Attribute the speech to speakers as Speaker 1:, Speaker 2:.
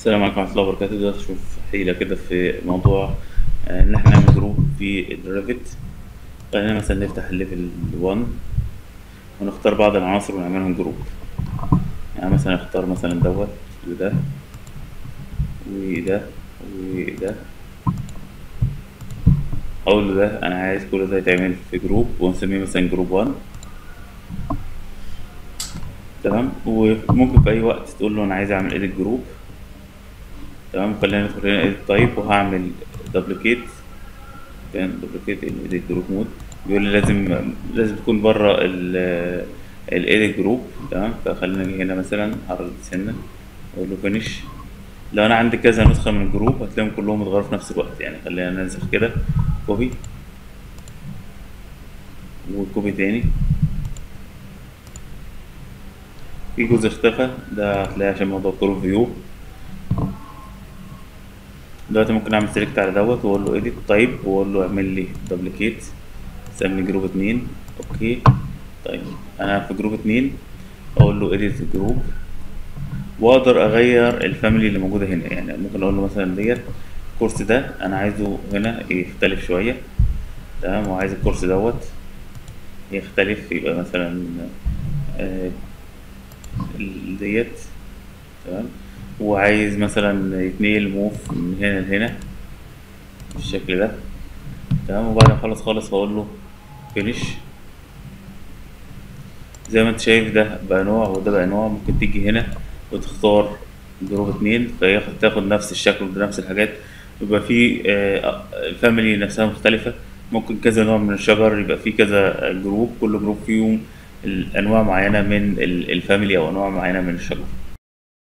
Speaker 1: السلام عليكم ورحمة الله وبركاته دلوقتي نشوف حيلة كده في موضوع آه، إن إحنا نعمل جروب في الريفت خلينا مثلا نفتح الليفل 1 ونختار بعض العناصر ونعملهم جروب يعني مثلا اختار مثلا دوت وده وده وده أقول له ده أنا عايز كل ده يتعمل في جروب ونسميه مثلا جروب 1 تمام وممكن في أي وقت تقول له أنا عايز أعمل إيديت جروب تمام خلينا ندخل هنا edit type وهعمل دبليكيت كان دبليكيت الايديت جروب مود بيقول لي لازم لازم تكون بره ال الايديت جروب تمام فخلينا نيجي هنا مثلا هعرض سنه اقول له فينيش لو انا عندي كذا نسخه من الجروب هتلاقيهم كلهم اتغيروا في نفس الوقت يعني خلينا ننزل كده كوبي وكوبي تاني في جزء اختفى ده هتلاقيه عشان موضوع كروب فيو دلوقتي ممكن اعمل سيلكت على دوت واقول له edit طيب واقول له اعمل لي دبليكيت سمي جروب اتنين اوكي طيب انا في جروب اتنين اقول له edit جروب واقدر اغير الفاميلي اللي موجوده هنا يعني ممكن اقول له مثلا ديت الكورس ده انا عايزه هنا يختلف شويه تمام وعايز الكورس دوت يختلف يبقى مثلا آه، ديت تمام وعايز مثلا يتنقل موف من هنا لهنا بالشكل ده تمام وبعد ما اخلص خالص هقول له فينيش زي ما انت شايف ده بقى نوع وده بقى نوع ممكن تيجي هنا وتختار جروب اتنين فياخد تاخد نفس الشكل بنفس الحاجات يبقى في الفاميلي نفسها مختلفة ممكن كذا نوع من الشجر يبقى في كذا جروب كل جروب فيهم انواع معينة من الفاميلي او انواع معينة من الشجر